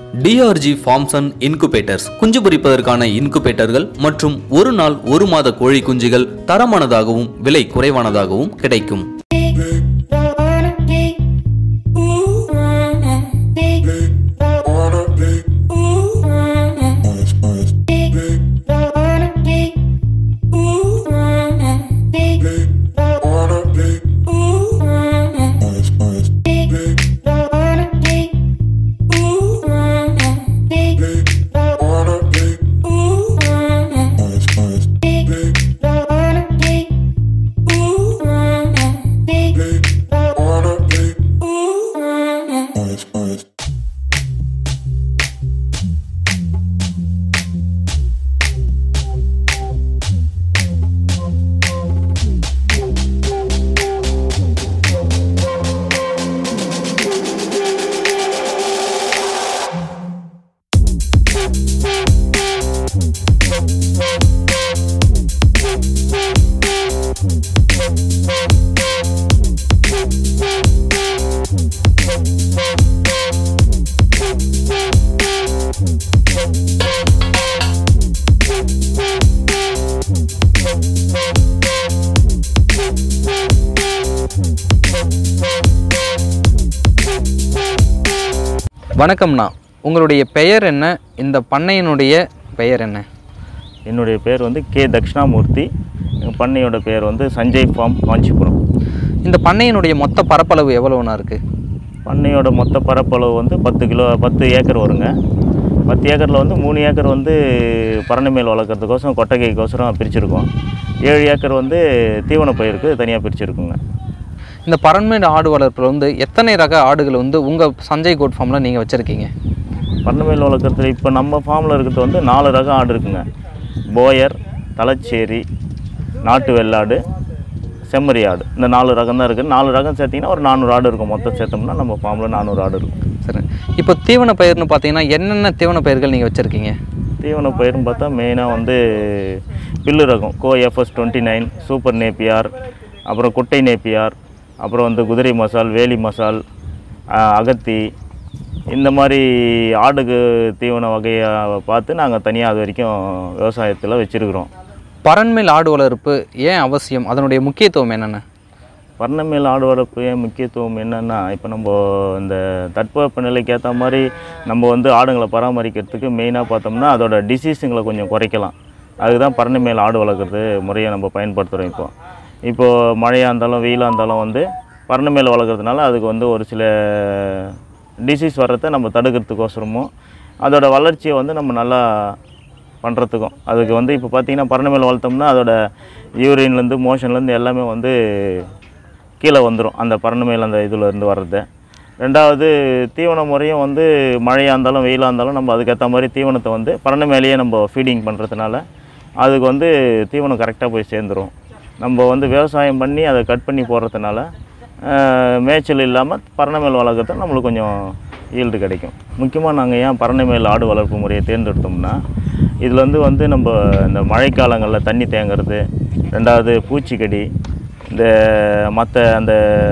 TRG forms and incubators குஞ்சு பொரிப்பதற்கான இன்குபேட்டர்கள் மற்றும் ஒரு நாள் ஒரு மாத கோழி குஞ்சுகள் தரமானதாகவும் விலை குறைவானதாகவும் கிடைக்கும் Don't wanna be. Ooh, big. Don't wanna be. Ooh, big. Don't wanna be. Ooh, big. Don't wanna be. Ooh, big. Don't wanna be. Ooh, big. Don't wanna be. Ooh, big. Don't wanna be. Ooh, big. Don't wanna be. Ooh. வணக்கம்ண்ணா உங்களுடைய பெயர் என்ன இந்த பண்ணையினுடைய பெயர் என்ன என்னுடைய பேர் வந்து கே தட்சிணாமூர்த்தி எங்கள் பண்ணையோட பேர் வந்து சஞ்சய் ஃபார்ம் காஞ்சிபுரம் இந்த பண்ணையினுடைய மொத்த பரப்பளவு எவ்வளோண்ணா இருக்குது பண்ணையோட மொத்த பரப்பளவு வந்து பத்து கிலோ பத்து ஏக்கர் வருங்க பத்து ஏக்கரில் வந்து மூணு ஏக்கர் வந்து பரணை மேல் வளர்க்குறதுக்கோசரம் கொட்டகைக்கோசரம் பிரிச்சிருக்கோம் ஏழு ஏக்கர் வந்து தீவன பயிருக்கு தனியாக பிரிச்சிருக்குங்க இந்த பரண்மேடு ஆடு வளர்ப்பில் வந்து எத்தனை ரக ஆடுகள் வந்து உங்கள் சஞ்சய் கோட் ஃபார்மில் நீங்கள் வச்சுருக்கீங்க பரணை மேல் வளர்க்குறதுல இப்போ நம்ம ஃபார்மில் இருக்கிறது வந்து நாலு ரகம் ஆடு இருக்குங்க போயர் தலச்சேரி நாட்டு வெள்ளாடு செம்மறி ஆடு இந்த நாலு ரகம் தான் இருக்குது நாலு ரகம் சேர்த்திங்கன்னா ஒரு நானூறு ஆடு இருக்கும் மொத்தம் சேர்த்தோம்னா நம்ம ஃபார்மில் நானூறு ஆடு இருக்கும் சரி இப்போ தீவன பயிர்னு பார்த்தீங்கன்னா என்னென்ன தீவன பயிர்கள் நீங்கள் வச்சுருக்கீங்க தீவன பயிர்னு பார்த்தா மெயினாக வந்து பில்லு ரகம் co FS twenty nine super napier அப்புறம் குட்டை நேப்பியார் அப்புறம் வந்து குதிரை மசால் வேலி மசால் ஆஹ், அகத்தி இந்த மாதிரி ஆடுக்கு தீவன வகையை பார்த்து நாங்கள் தனியாக அது வரைக்கும் விவசாயத்தில் வச்சுருக்குறோம் பரண்மேல் ஆடு வளர்ப்பு ஏன் அவசியம் அதனுடைய முக்கியத்துவம் என்னென்ன வர்ணமேல் ஆடு வளர்ப்பு ஏன் முக்கியத்துவம் என்னென்னா இப்போ நம்ம இந்த தட்பவெப்ப நிலைக்கு ஏற்ற மாதிரி நம்ம வந்து ஆடுங்களை பராமரிக்கிறதுக்கு மெயினாக பார்த்தோம்னா அதோட டிசீஸுங்களை கொஞ்சம் குறைக்கலாம் அதுதான் பரணமேல் ஆடு வளர்க்குறது முறையை நம்ம பயன்படுத்துகிறோம் இப்போ இப்போது மழையாக இருந்தாலும் வெயிலாக இருந்தாலும் வந்து பரணமேல் வளர்க்குறதுனால அதுக்கு வந்து ஒரு சில டிசீஸ் வர்றதை நம்ம தடுக்கிறதுக்கோசரமும் அதோட வளர்ச்சியை வந்து நம்ம நல்லா பண்ணுறதுக்கும் அதுக்கு வந்து இப்போ பார்த்தீங்கன்னா பரணமேல் வளர்த்தோம்னா அதோட யூரின்லேருந்து மோஷன்லேருந்து எல்லாமே வந்து கீழே வந்துடும் அந்த பரணமேல் அந்த இதில் இருந்து வர்றது ரெண்டாவது தீவன முறையும் வந்து மழையாக இருந்தாலும் வெயிலாக இருந்தாலும் நம்ம அதுக்கேற்ற மாதிரி தீவனத்தை வந்து பரண மேலேயே நம்ம ஃபீடிங் பண்ணுறதுனால அதுக்கு வந்து தீவனம் கரெக்டாக போய் சேர்ந்துரும் நம்ம வந்து விவசாயம் பண்ணி அதை கட் பண்ணி போடுறதுனால ஆஹ், மேய்ச்சல் இல்லாமல் பரணமேல் வளர்க்குறது நம்மளுக்கு கொஞ்சம் ஈல்டு கிடைக்கும் முக்கியமாக நாங்கள் ஏன் பரணமேல் ஆடு வளர்ப்பு முறையை தேர்ந்தெடுத்தோம்னா இதில் வந்து வந்து நம்ம இந்த மழைக்காலங்களில் தண்ணி தேங்குறது ரெண்டாவது பூச்சிக்கடி இந்த மற்ற அந்த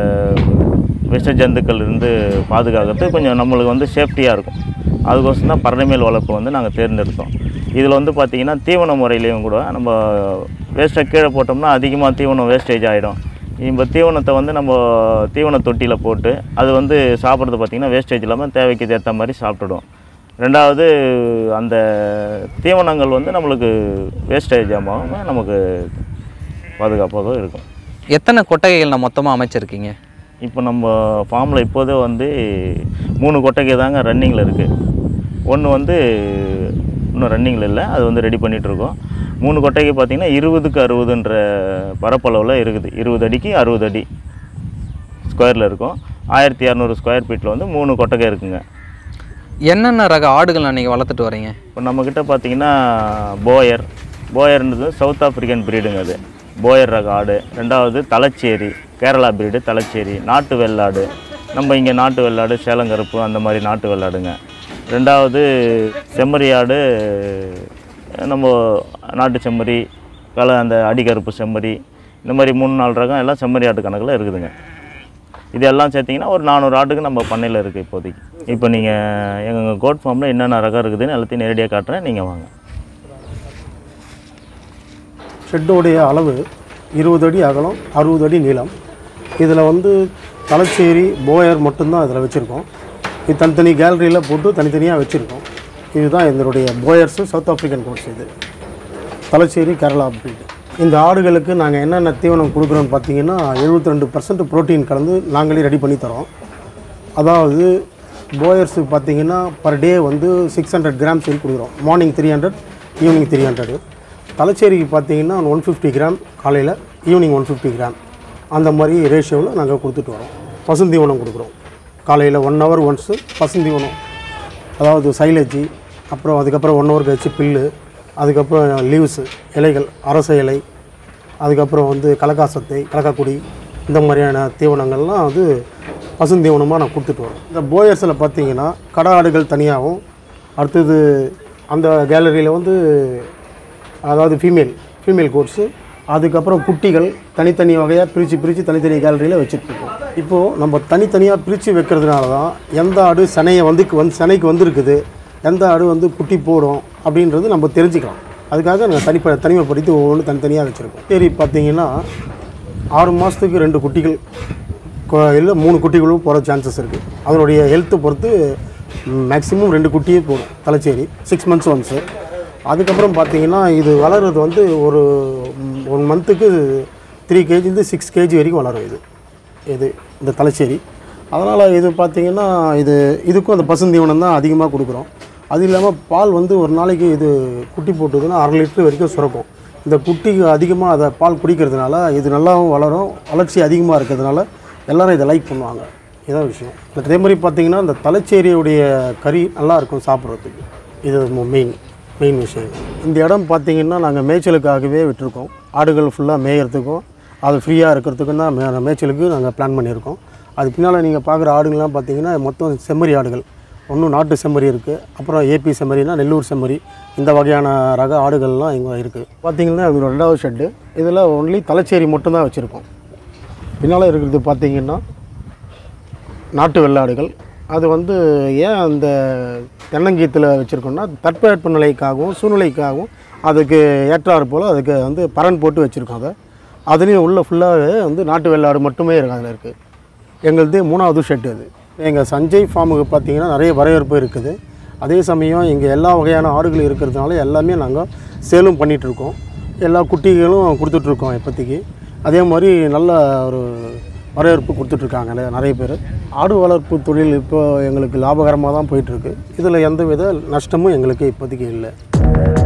விஷ ஜந்துக்கள் இருந்து பாதுகாக்கிறது கொஞ்சம் நம்மளுக்கு வந்து சேஃப்டியாக இருக்கும் அதுக்கோசரம் தான் பறவைமேல் வளர்ப்பு வந்து நாங்கள் தேர்ந்தெடுத்தோம் இதில் வந்து பார்த்திங்கன்னா தீவன முறையிலையும் கூட நம்ம வேஸ்ட்டை கீழே போட்டோம்னா அதிகமாக தீவனம் வேஸ்டேஜ் ஆகிடும் இப்போ தீவனத்தை வந்து நம்ம தீவன தொட்டியில் போட்டு அது வந்து சாப்பிட்றது பார்த்திங்கன்னா வேஸ்டேஜ் இல்லாமல் தேவைக்கு ஏற்ற மாதிரி சாப்பிட்டுடும் ரெண்டாவது அந்த தீவனங்கள் வந்து நம்மளுக்கு வேஸ்டேஜ் ஆகாமல் நமக்கு பாதுகாப்பாக இருக்கும் எத்தனை கொட்டகைகள் நான் மொத்தமாக அமைச்சிருக்கீங்க இப்போ நம்ம ஃபார்மில் இப்போதே வந்து மூணு கொட்டகை தாங்க ரன்னிங்கில் இருக்குது ஒன்று வந்து இன்னும் ரன்னிங்கில் இல்லை அது வந்து ரெடி பண்ணிகிட்ருக்கோம் மூணு கொட்டகை பார்த்திங்கன்னா இருபதுக்கு அறுபதுன்ற பரப்பளவில் இருக்குது இருபது அடிக்கு அறுபது அடி ஸ்கொயரில் இருக்கும் ஆயிரத்தி இரநூறு ஸ்கொயர் ஃபீட்டில் வந்து மூணு கொட்டகை இருக்குங்க என்னென்ன ரக ஆடுகள் நீங்கள் வளர்த்துட்டு வரீங்க இப்போ நம்மக்கிட்ட பார்த்தீங்கன்னா போயர் போயர்ன்றது சவுத் ஆப்பிரிக்கன் பிரீடுங்க அது போயர் ரக ஆடு ரெண்டாவது தலச்சேரி கேரளா பிரீடு தலச்சேரி நாட்டு வெள்ளாடு நம்ம இங்கே நாட்டு வெள்ளாடு சேலங்கருப்பு அந்த மாதிரி நாட்டு வெள்ளாடுங்க ரெண்டாவது செம்மறி ஆடு நம்ம நாட்டு செம்மறி கல அந்த அடிக்கருப்பு செம்மறி இந்த மாதிரி மூணு நாலு ரகம் எல்லாம் செம்மறி ஆட்டு கணக்கில் இருக்குதுங்க இதெல்லாம் சேர்த்திங்கன்னா ஒரு நானூறு ஆட்டுக்கு நம்ம பண்ணையில் இருக்குது இப்போதைக்கு இப்போ நீங்கள் எங்கள் கோட் ஃபார்மில் என்னென்ன ரகம் இருக்குதுன்னு எல்லாத்தையும் நேரடியாக காட்டுறேன் நீங்கள் வாங்க ஷெட்டோடைய அளவு இருபது அடி அகலம் அறுபது அடி நீளம் இதில் வந்து தலைச்சேரி போயர் மட்டும்தான் இதில் வச்சுருக்கோம் இது தனித்தனி கேலரியில் போட்டு தனித்தனியாக வச்சுருக்கோம் இதுதான் எங்களுடைய போயர்ஸு சவுத் ஆஃப்ரிக்கன் கோட்ஸ் இது தலைச்சேரி கேரளா breed இந்த ஆடுகளுக்கு நாங்கள் என்னென்ன தீவனம் கொடுக்குறோன்னு பார்த்தீங்கன்னா எழுபத்தி ரெண்டு பர்சன்ட் ப்ரோட்டீன் கலந்து நாங்களே ரெடி பண்ணி தரோம் அதாவது போயர்ஸுக்கு பார்த்தீங்கன்னா பர் டே வந்து சிக்ஸ் ஹண்ட்ரட் கிராம்ஸ் வரைக்கும் கொடுக்குறோம் morning three hundred evening three hundred தலைச்சேரிக்கு பார்த்தீங்கன்னா ஒன் ஃபிஃப்டி கிராம் காலையில் ஈவினிங் ஒன் ஃபிஃப்டி கிராம் அந்த மாதிரி ரேஷியோவில் நாங்கள் கொடுத்துட்டு வரோம் பசுந்தீவனம் கொடுக்குறோம் காலையில் ஒன் ஹவர் ஒன்ஸு பசுந்தீவனம் அதாவது சைலேஜி அப்புறம் அதுக்கப்புறம் ஒன் ஹவர் கழிச்சு பில்லு அதுக்கப்புறம் லீவ்ஸு இலைகள் அரச இலை அதுக்கப்புறம் வந்து கலக்காசத்தை கலக்காக்குடி இந்த மாதிரியான தீவனங்கள்லாம் வந்து பசுந்தீவனமாக நான் கொடுத்துட்டு வரோம் இந்த போயர்ஸில் பார்த்தீங்கன்னா கடா ஆடுகள் தனியாகவும் அடுத்தது அந்த கேலரியில் வந்து அதாவது ஃபீமேல் ஃபீமேல் கோட்ஸு அதுக்கப்புறம் குட்டிகள் தனித்தனி வகையாக பிரித்து பிரித்து தனித்தனி கேலரியில் வச்சுட்ருக்கோம் இப்போது நம்ம தனித்தனியாக பிரித்து வைக்கிறதுனால தான் எந்த ஆடு சனையை வந்து வந்து சனைக்கு வந்திருக்குது எந்த ஆடு வந்து குட்டி போடும் அப்படின்றது நம்ம தெரிஞ்சுக்கலாம் அதுக்காக நாங்கள் தனிப்ப தனிமைப்படுத்தி ஒவ்வொன்றும் தனித்தனியாக வச்சுருக்கோம் சரி பார்த்தீங்கன்னா ஆறு மாதத்துக்கு ரெண்டு குட்டிகள் கொ- இல்லை மூணு குட்டிகளும் போகிற சான்சஸ் இருக்குது அதனுடைய ஹெல்த்தை பொறுத்து மேக்ஸிமம் ரெண்டு குட்டியே போடும் தலைச்சேரி சிக்ஸ் மந்த்ஸ் ஒன்ஸு அதுக்கப்புறம் பார்த்தீங்கன்னா இது வளர்கிறது வந்து ஒரு ஒன் மந்த்துக்கு த்ரீ கேஜிலேருந்து சிக்ஸ் கேஜி வரைக்கும் வளரும் இது இது இந்த தலைச்சேரி அதனால் இது பார்த்தீங்கன்னா இது இதுக்கும் அந்த பசுந்தீவனம் தான் அதிகமாக கொடுக்குறோம் அது இல்லாமல் பால் வந்து ஒரு நாளைக்கு இது குட்டி போட்டதுன்னா அரை லிட்டர் வரைக்கும் சுரக்கும் இந்த குட்டி அதிகமாக அதை பால் குடிக்கிறதுனால இது நல்லாவும் வளரும் வளர்ச்சி அதிகமாக இருக்கிறதுனால எல்லாரும் இதை லைக் பண்ணுவாங்க இதான் விஷயம் அதே மாதிரி பார்த்தீங்கன்னா இந்த தலைச்சேரியுடைய கறி நல்லா இருக்கும் சாப்பிட்றதுக்கு இது மெயின் மெயின் விஷயம் இந்த இடம் பார்த்தீங்கன்னா நாங்கள் மேய்ச்சலுக்காகவே விட்டுருக்கோம் ஆடுகள் ஃபுல்லாக மேயறதுக்கும் அது ஃப்ரீயாக இருக்கிறதுக்கும் தான் மே மேய்ச்சலுக்கு நாங்கள் பிளான் பண்ணியிருக்கோம் அது பின்னால் நீங்கள் பார்க்குற ஆடுங்கள்லாம் பார்த்தீங்கன்னா மொத்தம் செம்மறி ஆடுகள் ஒன்றும் நாட்டு செம்மறி இருக்குது அப்புறம் ஏபி செம்மறினா நெல்லூர் செம்மறி இந்த வகையான ரக ஆடுகள்லாம் இங்கே இருக்குது பார்த்தீங்கன்னா இது ரெண்டாவது ஷெட்டு இதில் ஒன்லி தலைச்சேரி மட்டும்தான் வச்சுருக்கோம் பின்னால் இருக்கிறது பார்த்தீங்கன்னா நாட்டு வெள்ளாடுகள் அது வந்து ஏன் அந்த தென்னங்கீத்தில் வச்சுருக்கோம்னா தட்பவெட்ப நிலைக்காகவும் சூழ்நிலைக்காகவும் அதுக்கு ஏற்றாறு போல் அதுக்கு வந்து பரன் போட்டு வச்சுருக்கோம் அதை அதுலேயும் உள்ள ஃபுல்லாகவே வந்து நாட்டு வெள்ளாடு மட்டுமே இருக்கு அதில் இருக்குது எங்களுது மூணாவது ஷெட்டு அது எங்கள் சஞ்சய் ஃபார்முக்கு பார்த்தீங்கன்னா நிறைய வரவேற்பு இருக்குது அதே சமயம் இங்கே எல்லா வகையான ஆடுகள் இருக்கிறதுனால எல்லாமே நாங்கள் சேலும் பண்ணிகிட்ருக்கோம் எல்லா குட்டிகளும் கொடுத்துட்ருக்கோம் இப்போதைக்கு அதே மாதிரி நல்ல ஒரு வரவேற்பு கொடுத்துட்ருக்காங்க நிறைய பேர் ஆடு வளர்ப்பு தொழில் இப்போ எங்களுக்கு லாபகரமாக தான் போயிட்டுருக்கு இதில் எந்த வித நஷ்டமும் எங்களுக்கு இப்போதைக்கு இல்லை